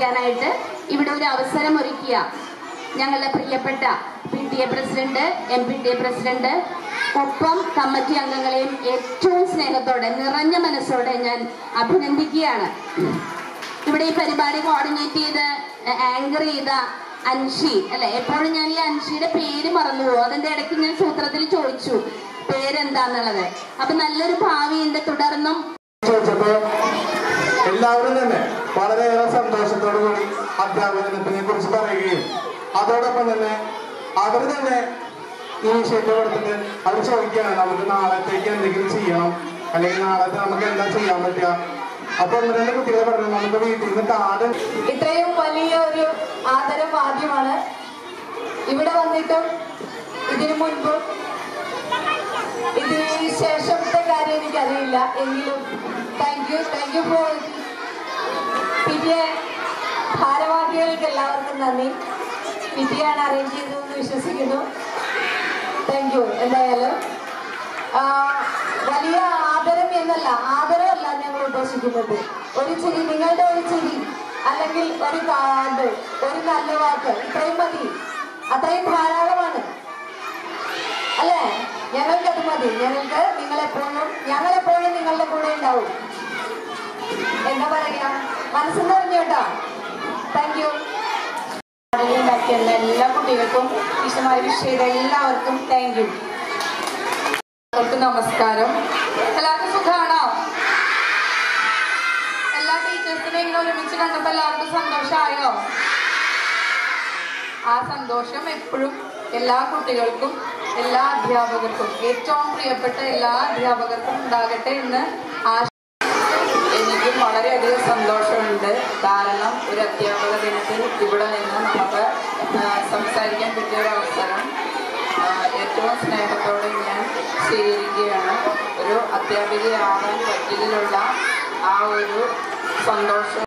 സംസാരിക്കാനായിട്ട് ഇവിടെ ഒരു അവസരം ഒരുക്കിയ ഞങ്ങളുടെ പ്രിയപ്പെട്ട P T A president M P T A president ഒപ്പം കമ്മിറ്റി അംഗങ്ങളെയും ഏറ്റവും സ്നേഹത്തോടെ നിറഞ്ഞ മനസ്സോടെ ഞാൻ അഭിനന്ദിക്കുകയാണ് ഇവിടെ ഈ പരിപാടി കോർഡിനേറ്റ് ചെയ്ത് ആങ്കർ ചെയ്ത അൻഷി അല്ലെ എപ്പോഴും ഞാൻ ഈ അൻഷിയുടെ പേര് മറന്നു പോകും അതിന്റെ ഇടയ്ക്ക് ഞാൻ സൂത്രത്തിൽ ചോദിച്ചു പേരെന്താന്നുള്ളത് അപ്പൊ നല്ലൊരു ഭാവിയുണ്ട് തുടർന്നും ചോദിച്ചപ്പോ എല്ലാവരും തന്നെ വളരെയേറെ സന്തോഷത്തോടു കൂടി അധ്യാപനത്തിനെ കുറിച്ച് പറയുകയും അതോടൊപ്പം തന്നെ അവർ തന്നെ ഇനീഷ്യേറ്റീവ് എടുത്തിട്ട് അവർ ചോദിക്കുകയാണ് നമുക്ക് നാളത്തേക്ക് എന്തെങ്കിലും ചെയ്യണം അല്ലെങ്കിൽ നാളത്തെ നമുക്ക് എന്താ ചെയ്യാൻ പറ്റുക അപ്പൊ ഒന്ന് രണ്ട് കുട്ടികളെ പറഞ്ഞു നമുക്ക് വീട്ടിൽ നിന്ന് കാർഡ് ഇത്രയും വലിയ ഒരു ആദരം ആദ്യമാണ് ഇവിടെ വന്നിട്ടും ഇതിനു മുൻപും ഇതിന് ശേഷത്തെ കാര്യം എനിക്കറിയില്ല എങ്കിലും thank you thank you for പിന്നെ ഭാരവാഹികൾക്ക് എല്ലാവർക്കും നന്ദി വിധിയാണ് അറേഞ്ച് ചെയ്തതെന്ന് വിശ്വസിക്കുന്നു താങ്ക് യു എന്തായാലും ആ, വലിയ ആദരം എന്നല്ല ആദരവല്ല ഞങ്ങൾ ഉദ്ദേശിക്കുന്നത് ഒരു ചിരി നിങ്ങളുടെ ഒരു ചിരി അല്ലെങ്കിൽ ഒരു കാർഡ് ഒരു നല്ല വാക്ക് ഇത്രയും മതി അത്രയും ധാരാളമാണ് അല്ലേ ഞങ്ങൾക്ക് അത് മതി ഞങ്ങൾക്ക് നിങ്ങളെപ്പോഴും ഞങ്ങളെപ്പോഴും നിങ്ങളുടെ കൂടെ ഉണ്ടാവും എന്താ പറയാ മനസ്സിൽ നിറഞ്ഞു കേട്ടോ താങ്ക് യു ഉണ്ടാക്കിയുള്ള എല്ലാ കുട്ടികൾക്കും വിശദമായി വിഷയം എല്ലാവർക്കും താങ്ക് യു എല്ലാവർക്കും നമസ്കാരം എല്ലാവർക്കും സുഖമാണോ എല്ലാ ടീച്ചേഴ്സിനെ ഇങ്ങനെ ഒരുമിച്ച് കണ്ടപ്പോൾ എല്ലാവർക്കും സന്തോഷമായോ ആ സന്തോഷം എപ്പോഴും എല്ലാ കുട്ടികൾക്കും എല്ലാ അധ്യാപകർക്കും ഏറ്റവും പ്രിയപ്പെട്ട എല്ലാ അധ്യാപകർക്കും ഉണ്ടാകട്ടെ എന്ന് ആശ എനിക്കും വളരെയധികം സന്തോഷമുണ്ട് കാരണം ഒരു അധ്യാപക ദിനത്തിൽ ഇവിടെ നിന്ന് നമുക്ക് ആ, സംസാരിക്കാൻ പറ്റിയ ഒരു അവസരം ആ, ഏറ്റവും സ്നേഹത്തോടെ ഞാൻ സ്വീകരിക്കുകയാണ് ഒരു അധ്യാപികയാവാൻ പറ്റിയതിലുള്ള ആ ഒരു സന്തോഷം